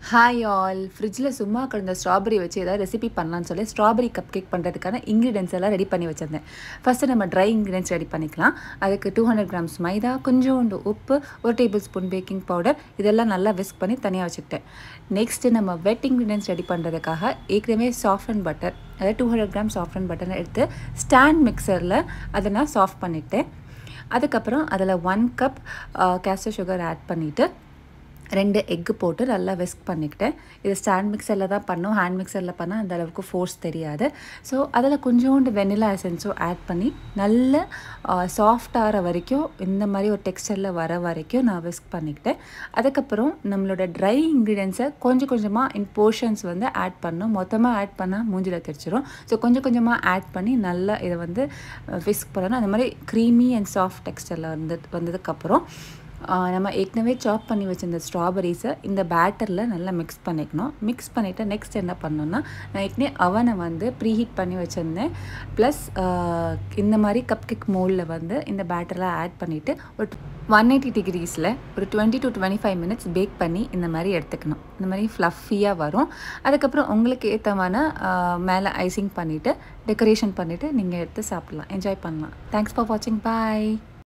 hi all ஃப்ரிட்ஜில் சும்மா கிடந்த ஸ்ட்ராபெரி வச்சு ஏதாவது ரெசிபி பண்ணலான்னு சொல்லி ஸ்ட்ராபெரி கப் கேக் பண்ணுறதுக்கான இன்க்ரீடியன்ஸ் எல்லாம் ரெடி பண்ணி வச்சிருந்தேன் ஃபஸ்ட்டு நம்ம ட்ரை இன்க்ரீடியன்ஸ் ரெடி பண்ணிக்கலாம் அதுக்கு டூ ஹண்ட்ரட் கிராம்ஸ் மைதா கொஞ்சோண்டு உப்பு ஒரு டேபிள் ஸ்பூன் பேக்கிங் பவுடர் இதெல்லாம் நல்லா விஸ்க் பண்ணி தனியாக வச்சுக்கிட்டேன் நெக்ஸ்ட்டு நம்ம வெட் இன்க்ரீடியன்ஸ் ரெடி பண்ணுறதுக்காக ஏற்கனவே சாஃப்ட் அண்ட் பட்டர் அதாவது two hundred gram softened butter எடுத்து ஸ்டாண்ட் மிக்சரில் அதை நான் சாஃப்ட் பண்ணிட்டேன் அதுக்கப்புறம் அதில் one cup caster sugar add பண்ணிவிட்டு ரெண்டு எக்கு போட்டு நல்லா விஸ்க் பண்ணிக்கிட்டேன் இது ஸ்டாண்ட் மிக்சரில் தான் பண்ணோம் ஹேண்ட் மிக்சரில் பண்ணால் அந்த அளவுக்கு ஃபோர்ஸ் தெரியாது ஸோ அதில் கொஞ்சோண்டு வெனிலா எசன்ஸும் ஆட் பண்ணி நல்ல சாஃப்ட் ஆகிற வரைக்கும் இந்த மாதிரி ஒரு டெக்ஸ்டரில் வர வரைக்கும் நான் விஸ்க் பண்ணிக்கிட்டேன் அதுக்கப்புறம் நம்மளோட ட்ரை இன்க்ரீடியன்ஸை கொஞ்சம் கொஞ்சமாக இன் போர்ஷன்ஸ் வந்து ஆட் பண்ணோம் மொத்தமாக ஆட் பண்ணால் மூஞ்சில் தெரிச்சிரும் ஸோ கொஞ்சம் கொஞ்சமாக ஆட் பண்ணி நல்லா இதை வந்து விஸ்க் பண்ணணும் அந்த மாதிரி க்ரீமி அண்ட் சாஃப்ட் டெக்ஸ்டரில் வந்து வந்ததுக்கப்புறம் நம்ம ஏற்கனவே சாப் பண்ணி வச்சிருந்த ஸ்ட்ராபெரிஸை இந்த பேட்டரில் நல்லா மிக்ஸ் பண்ணிக்கணும் மிக்ஸ் பண்ணிவிட்டு நெக்ஸ்ட் என்ன பண்ணணுன்னா நான் ஏற்கனவே அவனை வந்து ப்ரீஹீட் பண்ணி வச்சுருந்தேன் ப்ளஸ் இந்த மாதிரி கப் கேக் மோல்டில் வந்து இந்த பேட்டர்லாம் ஆட் பண்ணிவிட்டு ஒரு ஒன் எயிட்டி டிகிரிஸில் ஒரு twenty to twenty five minutes bake பண்ணி இந்த மாதிரி எடுத்துக்கணும் இந்த மாதிரி ஃப்ளஃபியாக வரும் அதுக்கப்புறம் உங்களுக்கு ஏற்றமான மேலே ஐசிங் பண்ணிவிட்டு டெக்கரேஷன் பண்ணிவிட்டு நீங்கள் எடுத்து சாப்பிட்லாம் என்ஜாய் பண்ணலாம் தேங்க்ஸ் ஃபார் வாட்சிங் பாய்